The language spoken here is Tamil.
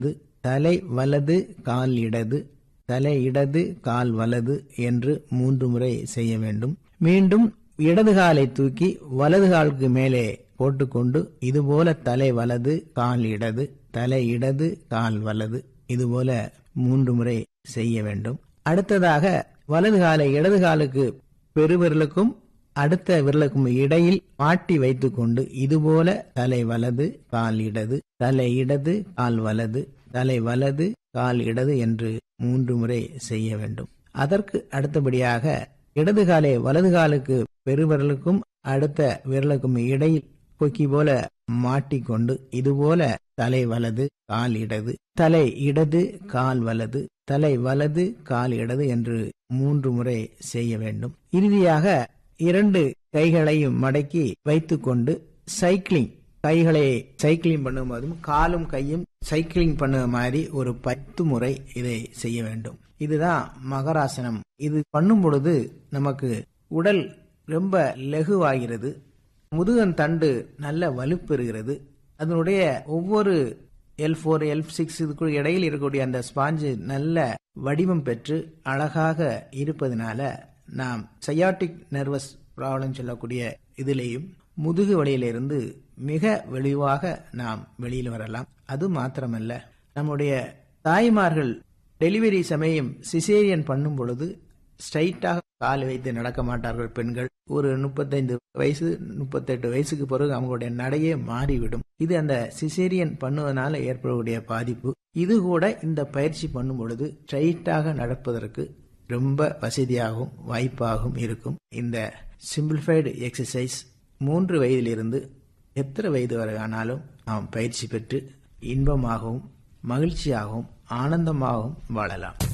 இது தலை வலது கால் இடது தலை இடது கால் வலது என்று மூன்று முறை செய்ய வேண்டும் மீண்டும் இடது காலை தூக்கி வலது காலுக்கு மேலே போட்டுக்கொண்டு இதுபோல தலை வலது கால் இடது தலை இடது கால் வலது இதுபோல மூன்று முறை செய்ய வேண்டும் அடுத்ததாக வலது காலை இடது காலுக்கு பெருவிரலுக்கும் அடுத்த விரலுக்கும் இடையில் மாட்டி வைத்துக்கொண்டு இதுபோல தலை வலது கால் இடது தலை இடது கால் வலது தலை வலது கால் இடது என்று மூன்று முறை செய்ய வேண்டும் அதற்கு அடுத்தபடியாக இடது காலை வலது காலுக்கு பெருவிரலுக்கும் அடுத்த விரலுக்கும் இடையில் கொக்கி போல மாட்டிக்கொண்டு இதுபோல தலை வலது கால் இடது தலை இடது கால் வலது தலை வலது கால் இடது என்று மூன்று முறை செய்ய வேண்டும் இறுதியாக இரண்டு கைகளையும் மடக்கி வைத்துக்கொண்டு சைக்கிளிங் கைகளை சைக்கிளிங் பண்ணும்போதும் காலும் கையும் சைக்கிளிங் பண்ண மாதிரி ஒரு பத்து முறை இதை செய்ய வேண்டும் இதுதான் மகராசனம் இது பண்ணும் பொழுது நமக்கு உடல் ரொம்ப லெகுவாகிறது முதுகன் தண்டு நல்ல வலுப்பெறுகிறது அதனுடைய ஒவ்வொரு எல் ஃபோர் எல் சிக்ஸ் இதுக்குள் இடையில் இருக்கக்கூடிய அந்த ஸ்பாஞ்சு நல்ல வடிவம் பெற்று அழகாக இருப்பதனால நாம் சையாட்டிக் நர்வஸ் ப்ராப்ளம் சொல்லக்கூடிய இதிலேயும் முதுகு வழியிலிருந்து மிக வெளிவாக நாம் வெளியில் வரலாம் அது மாத்திரமல்ல நம்முடைய தாய்மார்கள் டெலிவரி சமயம் சிசேரியன் பண்ணும் பொழுது ஸ்ட்ரைட்டாக கால் வைத்து நடக்க மாட்டார்கள் பெண்கள் ஒரு முப்பத்தைந்து வயசு முப்பத்தெட்டு வயசுக்கு பிறகு அவங்களுடைய நடையே மாறிவிடும் இது அந்த சிசேரியன் பண்ணுவதனால ஏற்படக்கூடிய பாதிப்பு இது கூட இந்த பயிற்சி பண்ணும் பொழுது ஸ்ட்ரைட்டாக நடப்பதற்கு ரொம்ப வசதியாகவும் வாய்ப்பாகவும் இருக்கும் இந்த சிம்பிளிஃபைடு எக்ஸசைஸ் மூன்று வயதிலிருந்து எத்தனை வயது வரை ஆனாலும் நாம் பயிற்சி பெற்று இன்பமாகவும் மகிழ்ச்சியாகவும் ஆனந்தமாகவும் வாழலாம்